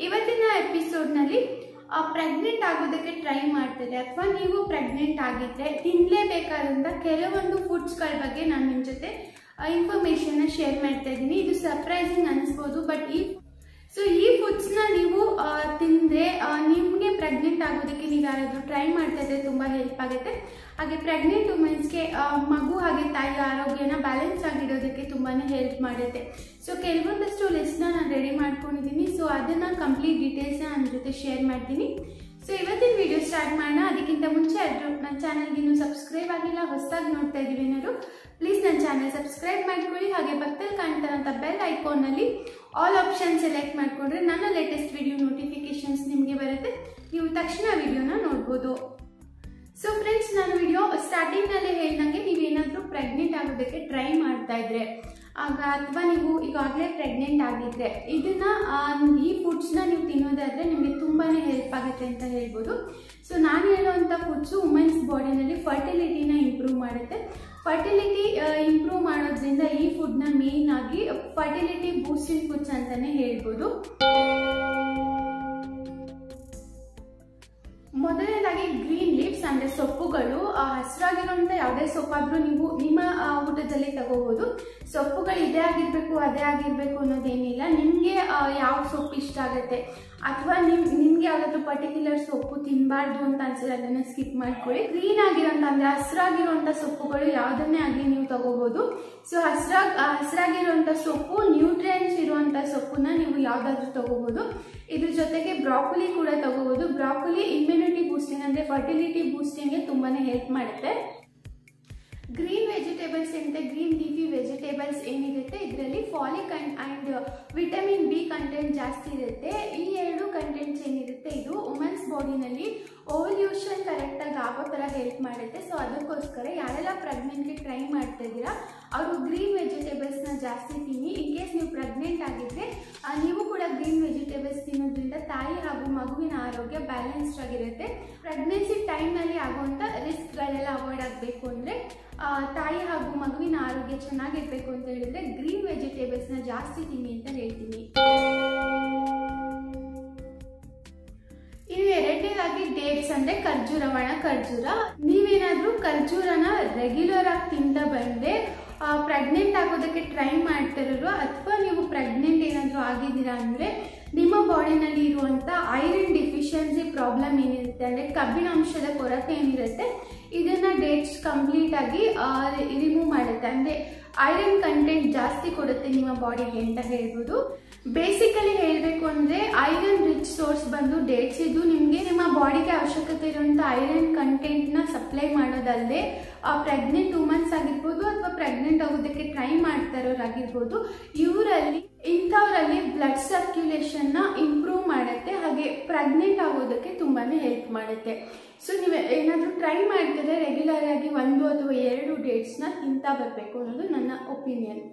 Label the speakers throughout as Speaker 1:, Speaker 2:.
Speaker 1: ಇವತ್ತಿನ ಎಪಿಸೋಡ್ನಲ್ಲಿ ಪ್ರೆಗ್ನೆಂಟ್ ಆಗೋದಕ್ಕೆ ಟ್ರೈ ಮಾಡ್ತಿದ್ದೆ ಅಥವಾ ನೀವು ಪ್ರೆಗ್ನೆಂಟ್ ಆಗಿದ್ರೆ ತಿನ್ನಲೇಬೇಕಾದಂಥ ಕೆಲವೊಂದು ಫುಡ್ಸ್ಗಳ ಬಗ್ಗೆ ನಾನು ನಿಮ್ಮ ಜೊತೆ ಇನ್ಫಾರ್ಮೇಷನ್ನ ಶೇರ್ ಮಾಡ್ತಾ ಇದ್ದೀನಿ ಇದು ಸರ್ಪ್ರೈಸಿಂಗ್ ಅನಿಸ್ಬೋದು ಬಟ್ ಈ ಸೊ ಈ ಫುಡ್ಸ್ನ ನೀವು ಆ, ತಿಂದ್ರೆ ನಿಮಗೆ ಪ್ರೆಗ್ನೆಂಟ್ ಆಗೋದಕ್ಕೆ ನೀವು ಯಾರಾದರೂ ಟ್ರೈ ಮಾಡ್ತಾ ಇದ್ರೆ ತುಂಬ ಹೆಲ್ಪ್ ಆಗುತ್ತೆ ಹಾಗೆ ಪ್ರೆಗ್ನೆಂಟ್ ವುಮೆನ್ಸ್ಗೆ ಮಗು ಹಾಗೆ ತಾಯಿ ಆರೋಗ್ಯನ ಬ್ಯಾಲೆನ್ಸ್ ಆಗಿಡೋದಕ್ಕೆ ತುಂಬಾ ಹೆಲ್ಪ್ ಮಾಡುತ್ತೆ ಸೊ ಕೆಲವೊಂದಷ್ಟು ಲಿಸ್ಟ್ನ ನಾನು ರೆಡಿ ಮಾಡ್ಕೊಂಡಿದ್ದೀನಿ ಸೊ ಅದನ್ನು ಕಂಪ್ಲೀಟ್ ಡೀಟೇಲ್ಸ್ನ ನನ್ನ ಜೊತೆ ಶೇರ್ ಮಾಡ್ತೀನಿ ಸೊ ಇವತ್ತಿನ ವಿಡಿಯೋ ಸ್ಟಾರ್ಟ್ ಮಾಡೋಣ ಅದಕ್ಕಿಂತ ಮುಂಚೆ ಎಲ್ಲರೂ ನನ್ನ ಚಾನಲ್ಗೆ ಇನ್ನೂ ಸಬ್ಸ್ಕ್ರೈಬ್ ಆಗಿಲ್ಲ ಹೊಸದಾಗಿ ನೋಡ್ತಾ ಇದ್ದೀವಿ ಏನಾದ್ರು ಪ್ಲೀಸ್ ನನ್ನ ಚಾನಲ್ ಸಬ್ಸ್ಕ್ರೈಬ್ ಮಾಡ್ಕೊಳ್ಳಿ ಹಾಗೆ ಪಕ್ಕದಲ್ಲಿ ಕಾಣ್ತಾರಂಥ ಬೆಲ್ ಐಕಾನ್ನಲ್ಲಿ ಆಲ್ ಆಪ್ಷನ್ ಸೆಲೆಕ್ಟ್ ಮಾಡಿಕೊಂಡ್ರೆ ನನ್ನ ಲೇಟೆಸ್ಟ್ ವಿಡಿಯೋ ನೋಟಿಫಿಕೇಶನ್ಸ್ ನಿಮಗೆ ಬರುತ್ತೆ ನೀವು ತಕ್ಷಣ ವಿಡಿಯೋನ ನೋಡ್ಬೋದು ಸೊ ಫ್ರೆಂಡ್ಸ್ ನಾನು ವಿಡಿಯೋ ಸ್ಟಾರ್ಟಿಂಗ್ನಲ್ಲೇ ಹೇಳ್ದಂಗೆ ನೀವೇನಾದರೂ ಪ್ರೆಗ್ನೆಂಟ್ ಆಗೋದಕ್ಕೆ ಟ್ರೈ ಮಾಡ್ತಾ ಇದ್ರೆ ಆಗ ಅಥವಾ ನೀವು ಈಗಾಗಲೇ ಪ್ರೆಗ್ನೆಂಟ್ ಆಗಿದ್ರೆ ಇದನ್ನ ಆ, ಈ ಫುಡ್ಸ್ನ ನೀವು ತಿನ್ನೋದಾದ್ರೆ ನಿಮಗೆ ತುಂಬಾ ಹೆಲ್ಪ್ ಆಗುತ್ತೆ ಅಂತ ಹೇಳ್ಬೋದು ಸೊ ನಾನು ಹೇಳುವಂಥ ಫುಡ್ಸು ವುಮೆನ್ಸ್ ಬಾಡಿನಲ್ಲಿ ಫರ್ಟಿಲಿಟಿನ ಇಂಪ್ರೂವ್ ಮಾಡುತ್ತೆ ಫರ್ಟಿಲಿಟಿ ಇಂಪ್ರೂವ್ ಮಾಡೋದ್ರಿಂದ ಈ ಫುಡ್ನ ಮೇಯ್ನ್ ಆಗಿ ಫರ್ಟಿಲಿಟಿ ಬೂಸ್ಟಿಂಗ್ ಫುಡ್ಸ್ ಅಂತಾನೆ ಹೇಳ್ಬೋದು ಮೊದಲನೇದಾಗಿ ಗ್ರೀನ್ ಲೀವ್ಸ್ ಅಂದ್ರೆ ಸೊಪ್ಪುಗಳು ಆ, ಹಸಿರಾಗಿರುವಂತ ಯಾವುದೇ ಸೊಪ್ಪಾದ್ರೂ ನೀವು ನಿಮ್ಮ ಆ, ಊಟದಲ್ಲಿ ತಗೋಬಹುದು ಸೊಪ್ಪುಗಳು ಇದೇ ಆಗಿರ್ಬೇಕು ಅದೇ ಆಗಿರ್ಬೇಕು ಅನ್ನೋದೇನಿಲ್ಲ ನಿಮ್ಗೆ ಆ, ಯಾವ ಸೊಪ್ಪು ಇಷ್ಟ ಆಗುತ್ತೆ ಅಥವಾ ನಿಮ್ ನಿಮ್ಗೆ ಯಾವ್ದಾದ್ರು ಪರ್ಟಿಕ್ಯುಲರ್ ಸೊಪ್ಪು ತಿನ್ನಬಾರ್ದು ಅಂತ ಅನ್ಸಿದ್ರೆ ಅದನ್ನ ಸ್ಕಿಪ್ ಮಾಡ್ಕೊಳ್ಳಿ ಗ್ರೀನ್ ಆಗಿರೋಂಥ ಅಂದ್ರೆ ಹಸಿರಾಗಿರುವಂತ ಸೊಪ್ಪುಗಳು ಯಾವ್ದನ್ನೇ ಆಗಲಿ ನೀವು ತಗೋಬಹುದು ಸೊ ಹಸಿರಾಗ್ ಹಸಿರಾಗಿರುವಂತ ಸೊಪ್ಪು ನ್ಯೂಟ್ರಿಯನ್ಸ್ ಇರುವಂತ ಸೊಪ್ಪನ್ನ ನೀವು ಯಾವ್ದಾದ್ರು ತಗೋಬಹುದು ಇದ್ರ ಜೊತೆಗೆ ಬ್ರಾಕೊಲಿ ಕೂಡ ತಗೋಬಹುದು ಬ್ರಾಕೊಲಿ ಇಮ್ಯುನಿಟಿ ಬೂಸ್ಟಿಂಗ್ ಅಂದ್ರೆ ಫರ್ಟಿಲಿಟಿ ಬೂಸ್ಟಿಂಗ್ಗೆ ತುಂಬಾನೇ ಹೆಲ್ಪ್ ಮಾಡುತ್ತೆ ಗ್ರೀನ್ ವೆಜಿಟೇಬಲ್ಸ್ ಏನಿದೆ ಗ್ರೀನ್ ಲೀಫಿ ವೆಜಿಟೇಬಲ್ಸ್ ಏನಿರುತ್ತೆ ಇದರಲ್ಲಿ folic and and vitamin B content ಜಾಸ್ತಿ ಇರುತ್ತೆ ಈ ಎರಡು ಕಂಟೆಂಟ್ಸ್ ಏನಿರುತ್ತೆ ಇದು ವುಮೆನ್ಸ್ ಬಾಡಿನಲ್ಲಿ ಓವಲ್ಯೂಷನ್ ಕರೆಕ್ಟಾಗಿ ಆಗೋ ಥರ ಹೆಲ್ಪ್ ಮಾಡುತ್ತೆ ಸೊ ಅದಕ್ಕೋಸ್ಕರ ಯಾರೆಲ್ಲ ಪ್ರೆಗ್ನೆಂಟ್ಗೆ ಟ್ರೈ ಮಾಡ್ತಾ ಇದ್ದೀರಾ ಅವರು ಗ್ರೀನ್ ವೆಜಿಟೇಬಲ್ಸ್ನ ಜಾಸ್ತಿ ತಿನ್ನಿ ಇನ್ ಕೇಸ್ ನೀವು ಪ್ರೆಗ್ನೆಂಟ್ ಆಗಿದ್ರೆ ಆ, ನೀವು ಕೂಡ ಗ್ರೀನ್ ವೆಜಿಟೇಬಲ್ಸ್ ತಿನ್ನೋದ್ರಿಂದ ತಾಯಿ ಹಾಗೂ ಮಗುವಿನ ಆರೋಗ್ಯ ಬ್ಯಾಲೆನ್ಸ್ಡ್ ಆಗಿರುತ್ತೆ ಪ್ರೆಗ್ನೆನ್ಸಿ ಟೈಮ್ನಲ್ಲಿ ಆಗುವಂಥ ರಿಸ್ಕ್ಗಳೆಲ್ಲ ಅವಾಯ್ಡ್ ಆಗಬೇಕು ಅಂದರೆ ತಾಯಿ ಹಾಗೂ ಮಗುವಿನ ಆರೋಗ್ಯ ಚೆನ್ನಾಗಿರ್ಬೇಕು ಅಂತ ಹೇಳಿದ್ರೆ ಗ್ರೀನ್ ವೆಜಿಟೇಬಲ್ಸ್ನ ಜಾಸ್ತಿ ತಿನ್ನಿ ಅಂತ ಹೇಳ್ತೀನಿ ಇನ್ನು ಎರಡನೇದಾಗಿ ಡೇಟ್ಸ್ ಅಂದ್ರೆ ಖರ್ಜೂರ ಒಣ ಖರ್ಜೂರ ನೀವೇನಾದ್ರೂ ಖರ್ಜೂರನ ರೆಗ್ಯುಲರ್ ಆಗಿ ತಿಂದ ಬಂದ್ರೆ ಪ್ರೆಗ್ನೆಂಟ್ ಆಗೋದಕ್ಕೆ ಟ್ರೈ ಮಾಡ್ತಿರೋರು ಅಥವಾ ನೀವು ಪ್ರೆಗ್ನೆಂಟ್ ಏನಾದರೂ ಆಗಿದ್ದೀರಾ ಅಂದರೆ ನಿಮ್ಮ ಬಾಡಿನಲ್ಲಿ ಇರುವಂಥ ಐರನ್ ಡಿಫಿಷಿಯನ್ಸಿ ಪ್ರಾಬ್ಲಮ್ ಏನಿರುತ್ತೆ ಅಂದರೆ ಕಬ್ಬಿಣಾಂಶದ ಕೊರತೆ ಏನಿರುತ್ತೆ ಇದನ್ನ ಡೇಟ್ಸ್ ಕಂಪ್ಲೀಟ್ ಆಗಿ ರಿಮೂವ್ ಮಾಡುತ್ತೆ ಅಂದರೆ ಐರನ್ ಕಂಟೆಂಟ್ ಜಾಸ್ತಿ ಕೊಡುತ್ತೆ ನಿಮ್ಮ ಬಾಡಿಗೆ ಅಂತ ಹೇಳ್ಬೋದು ಬೇಸಿಕಲಿ ಹೇಳಬೇಕು ಅಂದರೆ ಐರನ್ ರಿಚ್ ಸೋರ್ಸ್ ಬಂದು ಡೇಟ್ಸ್ ಇದು ನಿಮಗೆ ನಿಮ್ಮ ಬಾಡಿಗೆ ಅವಶ್ಯಕತೆ ಇರುವಂಥ ಐರನ್ ಕಂಟೆಂಟ್ನ ಸಪ್ಲೈ ಮಾಡೋದಲ್ಲದೆ ಪ್ರೆಗ್ನೆಂಟ್ ವುಮನ್ಸ್ ಆಗಿರ್ಬೋದು ಅಥವಾ ಪ್ರೆಗ್ನೆಂಟ್ ಆಗೋದಕ್ಕೆ ಟ್ರೈ ಮಾಡ್ತಾ ಇರೋರಾಗಿರ್ಬೋದು ಇವರಲ್ಲಿ ಇಂಥವರಲ್ಲಿ ಬ್ಲಡ್ ಸರ್ಕ್ಯುಲೇಷನ್ನ ಇಂಪ್ರೂವ್ ಮಾಡುತ್ತೆ ಹಾಗೆ ಪ್ರೆಗ್ನೆಂಟ್ ಆಗೋದಕ್ಕೆ ತುಂಬಾ ಹೆಲ್ಪ್ ಮಾಡುತ್ತೆ ಸೊ ನೀವು ಏನಾದರೂ ಟ್ರೈ ಮಾಡ್ತಿದ್ರೆ ರೆಗ್ಯುಲರ್ ಆಗಿ ಒಂದು ಅಥವಾ ಎರಡು ಡೇಟ್ಸ್ನ ತಿಂತಾ ಬರಬೇಕು ಅನ್ನೋದು ನನ್ನ ಒಪಿನಿಯನ್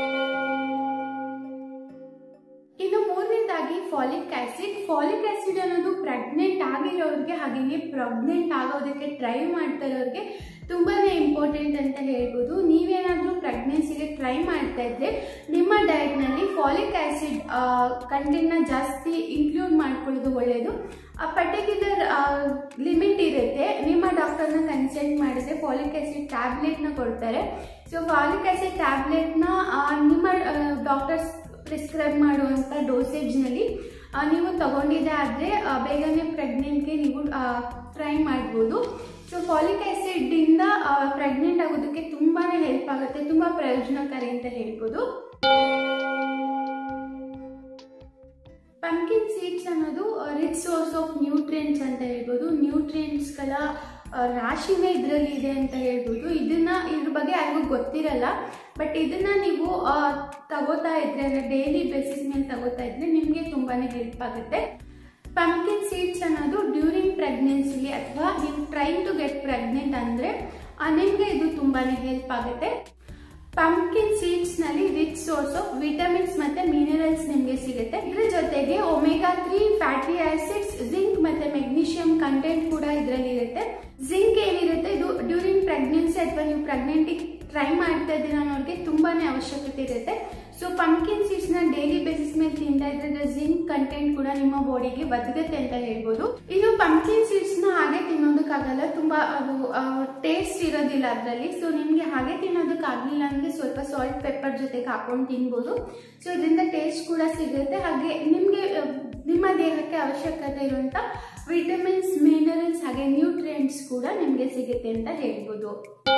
Speaker 1: ಇನ್ನು ಮೂರನೇದಾಗಿ ಫಾಲಿಕ್ ಆಸಿಡ್ ಫಾಲಿಕ್ ಆಸಿಡ್ ಅನ್ನೋದು ಪ್ರೆಗ್ನೆಂಟ್ ಆಗಿರೋರಿಗೆ ಹಾಗೆಯೇ ಪ್ರೆಗ್ನೆಂಟ್ ಆಗೋದಕ್ಕೆ ಟ್ರೈ ಮಾಡ್ತಾ ಇರೋರಿಗೆ ತುಂಬಾನೇ ಇಂಪಾರ್ಟೆಂಟ್ ಅಂತ ಹೇಳ್ಬೋದು ನೀವೇನಾದರೂ ಪ್ರೆಗ್ನೆನ್ಸಿಗೆ ಟ್ರೈ ಮಾಡ್ತಾ ಇದ್ರೆ ನಿಮ್ಮ ಡಯಟ್ನಲ್ಲಿ ಫಾಲಿಕ್ ಆಸಿಡ್ ಕಂಟೆಂಟ್ನ ಜಾಸ್ತಿ ಇನ್ಕ್ಲೂಡ್ ಮಾಡ್ಕೊಳ್ಳೋದು ಒಳ್ಳೆಯದು ಪರ್ಟಿಕ್ಯುಲರ್ ಲಿಮಿಟ್ ಇರುತ್ತೆ ನಿಮ್ಮ ಡಾಕ್ಟರ್ನ ಕನ್ಸಲ್ಟ್ ಮಾಡಿದ್ರೆ ಫಾಲಿಕ್ ಆಸಿಡ್ ಟ್ಯಾಬ್ಲೆಟ್ನ ಕೊಡ್ತಾರೆ ಸೊ ಫಾಲಿಕ್ ಆಸಿಡ್ ಟ್ಯಾಬ್ಲೆಟ್ನ ನಿಮ್ಮ ಡಾಕ್ಟರ್ಸ್ ಪ್ರಿಸ್ಕ್ರೈಬ್ ಮಾಡುವಂಥ ಡೋಸೇಜ್ನಲ್ಲಿ ನೀವು ತಗೊಂಡಿದ್ದೆ ಆದರೆ ಬೇಗನೆ ಪ್ರೆಗ್ನೆಂಟ್ಗೆ ನೀವು ಟ್ರೈ ಮಾಡ್ಬೋದು ಸೊ ಫಾಲಿಕ್ ಆ್ಯಸಿಡಿಂದ ಪ್ರೆಗ್ನೆಂಟ್ ಆಗೋದಕ್ಕೆ ತುಂಬಾ ಹೆಲ್ಪ್ ಆಗುತ್ತೆ ತುಂಬ ಪ್ರಯೋಜನಕಾರಿ ಅಂತ ಹೇಳ್ಬೋದು ಪಂಕಿನ್ ಸೀಡ್ಸ್ ಅನ್ನೋದು ರಿಚ್ ಸೋರ್ಸ್ ಆಫ್ ನ್ಯೂಟ್ರಿಯೆಂಟ್ಸ್ ಅಂತ ಹೇಳ್ಬೋದು ನ್ಯೂಟ್ರಿಯೆಂಟ್ಸ್ಗಳ ರಾಶಿನೇ ಇದರಲ್ಲಿ ಇದೆ ಅಂತ ಹೇಳ್ಬೋದು ಇದನ್ನ ಇದ್ರ ಬಗ್ಗೆ ಯಾರಿಗೂ ಗೊತ್ತಿರಲ್ಲ ಬಟ್ ಇದನ್ನ ನೀವು ಆ, ತಗೋತಾ ಇದ್ರೆ ಅಂದರೆ ಡೈಲಿ ಬೇಸಿಸ್ ಮೇಲೆ ತಗೋತಾ ಇದ್ರೆ ನಿಮಗೆ ತುಂಬಾ ಹೆಲ್ಪ್ ಆಗುತ್ತೆ ಪಂಕಿನ್ ಸೀಡ್ಸ್ ಅನ್ನೋದು ಡ್ಯೂರಿಂಗ್ ಪ್ರೆಗ್ನೆನ್ಸಿಲಿ ಅಥವಾ ನೀವು ಟ್ರೈನ್ ಟು ಗೆಟ್ ಪ್ರೆಗ್ನೆಂಟ್ ಅಂದರೆ ನಿಮಗೆ ಇದು ತುಂಬಾ ಹೆಲ್ಪ್ ಆಗುತ್ತೆ ಪಂಪ್ಕಿನ್ ಸೀಡ್ಸ್ ನಲ್ಲಿ ರಿಚ್ ಸೋರ್ಸ್ ಆಫ್ ವಿಟಮಿನ್ಸ್ ಮತ್ತೆ ಮಿನರಲ್ಸ್ ನಿಮಗೆ ಸಿಗುತ್ತೆ ಇದ್ರ ಜೊತೆಗೆ omega three fatty acids zinc ಮತ್ತೆ ಮೆಗ್ನೀಷಿಯಂ ಕಂಟೆಂಟ್ ಕೂಡ ಇದರಲ್ಲಿ ಇರುತ್ತೆ ಜಿಂಕ್ ಏನಿರುತ್ತೆ ಇದು ಡ್ಯೂರಿಂಗ್ ಪ್ರೆಗ್ನೆನ್ಸಿ ಅಥವಾ ನೀವು ಪ್ರೆಗ್ನೆಂಟಿಗೆ ಟ್ರೈ ಮಾಡ್ತಾ ಇದ್ದೀರಾ ಅನ್ನೋರಿಗೆ ತುಂಬಾನೇ ಅವಶ್ಯಕತೆ ಇರುತ್ತೆ ಸೊ ಪಂಪ್ಕಿನ್ ಸೀಡ್ಸ್ನ ಡೈಲಿ ಬೇಸಿಸ್ ಮೇಲೆ ತಿಂತಾ ಇದ್ರೆ ಜಿಂಕ್ ಕಂಟೆಂಟ್ ಕೂಡ ನಿಮ್ಮ ಬಾಡಿಗೆ ಬದುಕುತ್ತೆ ಅಂತ ಹೇಳ್ಬೋದು ಇನ್ನು ಪಂಪ್ಕಿನ್ ಸೀಡ್ಸ್ನ ಹಾಗೆ ತಿನ್ನೋದಕ್ಕಾಗಲ್ಲ ತುಂಬಾ ಅದು ಟೇಸ್ಟ್ ಇರೋದಿಲ್ಲ ಅದರಲ್ಲಿ ಸೊ ನಿಮಗೆ ಹಾಗೆ ತಿನ್ನೋದಕ್ಕಾಗಲಿಲ್ಲ ಅಂದರೆ ಸ್ವಲ್ಪ ಸಾಲ್ಟ್ ಪೆಪ್ಪರ್ ಜೊತೆಗೆ ಹಾಕೊಂಡು ತಿನ್ಬೋದು ಸೊ ಇದರಿಂದ ಟೇಸ್ಟ್ ಕೂಡ ಸಿಗುತ್ತೆ ಹಾಗೆ ನಿಮಗೆ ನಿಮ್ಮ ದೇಹಕ್ಕೆ ಅವಶ್ಯಕತೆ ಇರುವಂಥ ವಿಟಮಿನ್ಸ್ ಮಿನರಲ್ಸ್ ಹಾಗೆ ನ್ಯೂಟ್ರಿಯೆಂಟ್ಸ್ ಕೂಡ ನಿಮಗೆ ಸಿಗುತ್ತೆ ಅಂತ ಹೇಳ್ಬೋದು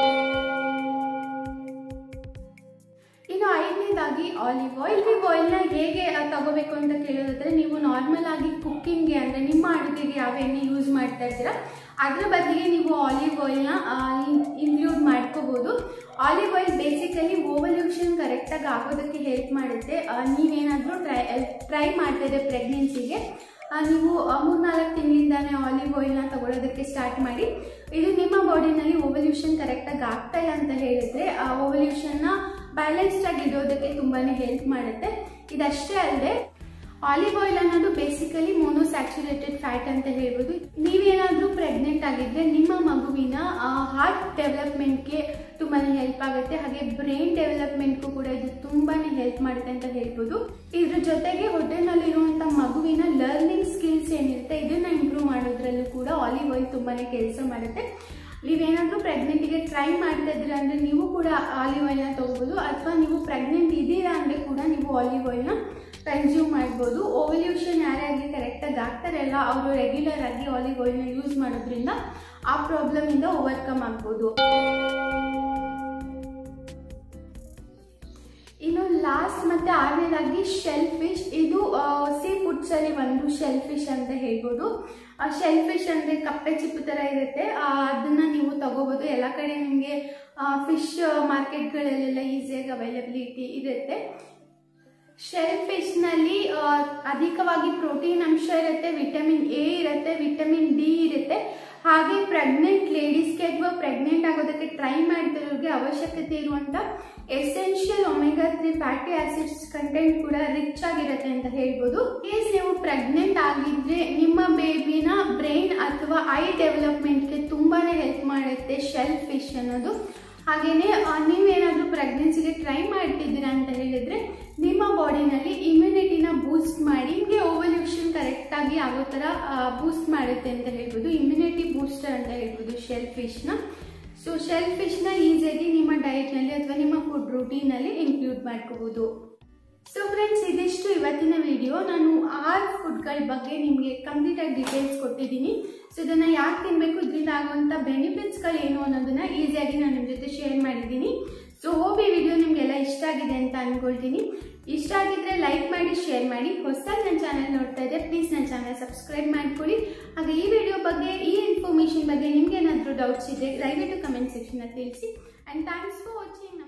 Speaker 1: ಇನ್ನು ಐದನೇದಾಗಿ ಆಲಿವ್ ಆಯಿಲ್ ಆಲಿವ್ ಆಯಿಲ್ನ ಹೇಗೆ ಆ, ತಗೋಬೇಕು ಅಂತ ಕೇಳೋದಾದ್ರೆ ನೀವು ನಾರ್ಮಲ್ ಆಗಿ ಕುಕ್ಕಿಂಗ್ಗೆ ಅಂದರೆ ನಿಮ್ಮ ಅಡುಗೆಗೆ ಯಾವ ಎಣ್ಣೆ ಯೂಸ್ ಮಾಡ್ತಾ ಇದ್ದೀರಾ ಅದರ ಬದಲಿಗೆ ನೀವು ಆಲಿವ್ ಆಯಿಲ್ನ ಇನ್ಕ್ಲೂಡ್ ಮಾಡ್ಕೋಬೋದು ಆಲಿವ್ ಆಯಿಲ್ ಬೇಸಿಕಲಿ ಓವಲ್ಯೂಷನ್ ಕರೆಕ್ಟಾಗಿ ಆಗೋದಕ್ಕೆ ಹೆಲ್ಪ್ ಮಾಡುತ್ತೆ ಆ, ನೀವೇನಾದರೂ ಟ್ರೈ ಟ್ರೈ ಮಾಡ್ತಾ ಇದ್ದರೆ ಪ್ರೆಗ್ನೆನ್ಸಿಗೆ ನೀವು ಮೂರ್ನಾಲ್ಕು ತಿಂಗಳಿಂದಾನೇ ಆಲಿವ್ ಆಯಿಲ್ನ ತಗೊಳ್ಳೋದಕ್ಕೆ ಸ್ಟಾರ್ಟ್ ಮಾಡಿ ಇದು ನಿಮ್ಮ ಬಾಡಿನಲ್ಲಿ ಓವಲ್ಯೂಷನ್ ಕರೆಕ್ಟಾಗಿ ಆಗ್ತಾ ಇಲ್ಲ ಅಂತ ಹೇಳಿದ್ರೆ ಆ ಓವಲ್ಯೂಷನ್ನ ಬ್ಯಾಲೆನ್ಸ್ಡ್ ಆಗಿ ಇಡೋದಕ್ಕೆ ತುಂಬಾನೇ ಹೆಲ್ಪ್ ಮಾಡುತ್ತೆ ಇದಷ್ಟೇ ಅಲ್ಲದೆ ಆಲಿವ್ ಆಯಿಲ್ ಅನ್ನೋದು ಬೇಸಿಕಲಿ ಮೋನೋಸ್ಯಾಚುರೇಟೆಡ್ ಫ್ಯಾಟ್ ಅಂತ ಹೇಳ್ಬೋದು ನೀವೇನಾದರೂ ಪ್ರೆಗ್ನೆಂಟ್ ಆಗಿದ್ರೆ ನಿಮ್ಮ ಮಗುವಿನ ಹಾರ್ಟ್ ಡೆವಲಪ್ಮೆಂಟ್ಗೆ ತುಂಬಾ ಹೆಲ್ಪ್ ಆಗುತ್ತೆ ಹಾಗೆ ಬ್ರೈನ್ ಡೆವಲಪ್ಮೆಂಟ್ಗೂ ಕೂಡ ಇದು ತುಂಬಾ ಹೆಲ್ಪ್ ಮಾಡುತ್ತೆ ಅಂತ ಹೇಳ್ಬೋದು ಇದ್ರ ಜೊತೆಗೆ ಹೊಟ್ಟೆನಲ್ಲಿರುವಂಥ ಮಗುವಿನ ಲರ್ನಿಂಗ್ ಸ್ಕಿಲ್ಸ್ ಏನಿರುತ್ತೆ ಇದನ್ನ ಇಂಪ್ರೂವ್ ಮಾಡೋದ್ರಲ್ಲೂ ಕೂಡ ಆಲಿವ್ ಆಯಿಲ್ ತುಂಬಾ ಕೆಲಸ ಮಾಡುತ್ತೆ ನೀವೇನಾದರೂ ಪ್ರೆಗ್ನೆಂಟಿಗೆ ಟ್ರೈ ಮಾಡ್ತಾ ಇದ್ದೀರಾ ಅಂದರೆ ನೀವು ಕೂಡ ಆಲಿವ್ ಆಯಿಲ್ನ ತೊಗೋಬೋದು ಅಥವಾ ನೀವು ಪ್ರೆಗ್ನೆಂಟ್ ಇದ್ದೀರಾ ಅಂದರೆ ಕೂಡ ನೀವು ಆಲಿವ್ ಆಯಿಲ್ನ ಕನ್ಸ್ಯೂಮ್ ಮಾಡ್ಬೋದು ಓವಲ್ಯೂಷನ್ ಯಾರ್ಯಾರಿಗೆ ಕರೆಕ್ಟಾಗಿ ಆಗ್ತಾರಲ್ಲ ಅವರು ರೆಗ್ಯುಲರ್ ಆಗಿ ಆಲಿವ್ ಆಯಿಲ್ನ ಯೂಸ್ ಮಾಡೋದ್ರಿಂದ ಆ ಪ್ರಾಬ್ಲಮಿಂದ ಓವರ್ಕಮ್ ಆಗ್ಬೋದು ಇನ್ನು ಲಾಸ್ಟ್ ಮತ್ತೆ ಆರನೇದಾಗಿ ಶೆಲ್ ಫಿಶ್ ಇದು ಸೀ ಫುಡ್ಸ್ ಅಲ್ಲಿ ಒಂದು ಶೆಲ್ ಫಿಶ್ ಅಂತ ಹೇಳ್ಬೋದು ಆ ಶೆಲ್ ಫಿಶ್ ಅಂದ್ರೆ ಕಪ್ಪೆ ಚಿಪ್ಪು ತರ ಇರುತ್ತೆ ಆ, ಅದನ್ನ ನೀವು ತಗೋಬಹುದು ಎಲ್ಲ ಕಡೆ ನಿಮಗೆ ಫಿಶ್ ಮಾರ್ಕೆಟ್ಗಳಲ್ಲೆಲ್ಲ ಈಸಿಯಾಗಿ ಅವೈಲಬಿಲಿಟಿ ಇರುತ್ತೆ ಶೆಲ್ ಫಿಶ್ನಲ್ಲಿ ಅಧಿಕವಾಗಿ ಪ್ರೋಟೀನ್ ಅಂಶ ಇರುತ್ತೆ ವಿಟಮಿನ್ ಎ ಇರುತ್ತೆ ವಿಟಮಿನ್ ಡಿ ಇರುತ್ತೆ ಹಾಗೆ ಪ್ರೆಗ್ನೆಂಟ್ ಲೇಡೀಸ್ಗೆ ಅಥವಾ ಪ್ರೆಗ್ನೆಂಟ್ ಆಗೋದಕ್ಕೆ ಟ್ರೈ ಮಾಡ್ತಿರೋರಿಗೆ ಅವಶ್ಯಕತೆ ಇರುವಂಥ essential omega three fatty acids content ಕೂಡ ರಿಚ್ ಆಗಿರುತ್ತೆ ಅಂತ ಹೇಳ್ಬೋದು ಕೇಸ್ ನೀವು ಪ್ರೆಗ್ನೆಂಟ್ ಆಗಿದ್ರೆ ನಿಮ್ಮ ಬೇಬಿನ ಬ್ರೈನ್ ಅಥವಾ ಐ ಡೆವಲಪ್ಮೆಂಟ್ಗೆ ತುಂಬಾನೇ ಹೆಲ್ಪ್ ಮಾಡುತ್ತೆ ಶೆಲ್ ಫಿಶ್ ಅನ್ನೋದು ಹಾಗೆಯೇ ನೀವೇನಾದರೂ ಪ್ರೆಗ್ನೆನ್ಸಿಗೆ ಟ್ರೈ ಮಾಡ್ತಿದ್ದೀರಾ ಅಂತ ಹೇಳಿದ್ರೆ ನಿಮ್ಮ ಬಾಡಿನಲ್ಲಿ ಇಮ್ಯುನಿಟಿನ ಬೂಸ್ಟ್ ಮಾಡಿ ನಿಮಗೆ ಓವಲ್ಯೂಷನ್ ಕರೆಕ್ಟಾಗಿ ಆಗೋ ಥರ ಬೂಸ್ಟ್ ಮಾಡುತ್ತೆ ಅಂತ ಹೇಳ್ಬೋದು ಇಮ್ಯುನಿಟಿ ಬೂಸ್ಟರ್ ಅಂತ ಹೇಳ್ಬೋದು ಶೆಲ್ ಫಿಶ್ನ ಸೊ ಶೆಲ್ ಫಿಶ್ನ ಈಸಿಯಾಗಿ ನಿಮ್ಮ ಡಯಟ್ನಲ್ಲಿ ಅಥವಾ ನಿಮ್ಮ ಫುಡ್ ರೂಟೀನಲ್ಲಿ ಇನ್ಕ್ಲೂಡ್ ಮಾಡ್ಕೋಬೋದು ಸೊ ಫ್ರೆಂಡ್ಸ್ ಇದಿಷ್ಟು ಇವತ್ತಿನ ವಿಡಿಯೋ ನಾನು ಆರು ಫುಡ್ಗಳ ಬಗ್ಗೆ ನಿಮಗೆ ಕಂಪ್ಲೀಟಾಗಿ ಡೀಟೇಲ್ಸ್ ಕೊಟ್ಟಿದ್ದೀನಿ ಸೊ ಇದನ್ನು ಯಾಕೆ ತಿನ್ನಬೇಕು ಇದರಿಂದ ಆಗುವಂಥ ಬೆನಿಫಿಟ್ಸ್ಗಳು ಏನು ಅನ್ನೋದನ್ನ ಈಸಿಯಾಗಿ ನಾನು ನಿಮ್ಮ ಜೊತೆ ಶೇರ್ ಮಾಡಿದ್ದೀನಿ ಸೊ ಹೋಗಿ ವಿಡಿಯೋ ನಿಮಗೆಲ್ಲ ಇಷ್ಟ ಆಗಿದೆ ಅಂತ ಅಂದ್ಕೊಳ್ತೀನಿ ಇಷ್ಟ ಆಗಿದ್ರೆ ಲೈಕ್ ಮಾಡಿ ಶೇರ್ ಮಾಡಿ ಹೊಸದಾಗಿ ನನ್ನ ಚಾನಲ್ ನೋಡ್ತಾ ಇದ್ದರೆ ಪ್ಲೀಸ್ ನನ್ನ ಚಾನಲ್ ಸಬ್ಸ್ಕ್ರೈಬ್ ಮಾಡ್ಕೊಳ್ಳಿ ಹಾಗೆ ಈ ವಿಡಿಯೋ ಬಗ್ಗೆ ಈ ಇನ್ಫಾರ್ಮೇಷನ್ ಬಗ್ಗೆ ನಿಮ್ಗೆ ಏನಾದರೂ ಡೌಟ್ಸ್ ಇದ್ದರೆ ದಯವಿಟ್ಟು ಕಮೆಂಟ್ ಸೆಕ್ಷನಲ್ಲಿ ತಿಳಿಸಿ ಆ್ಯಂಡ್ ಥ್ಯಾಂಕ್ಸ್ ಫಾರ್ ವಾಚಿಂಗ್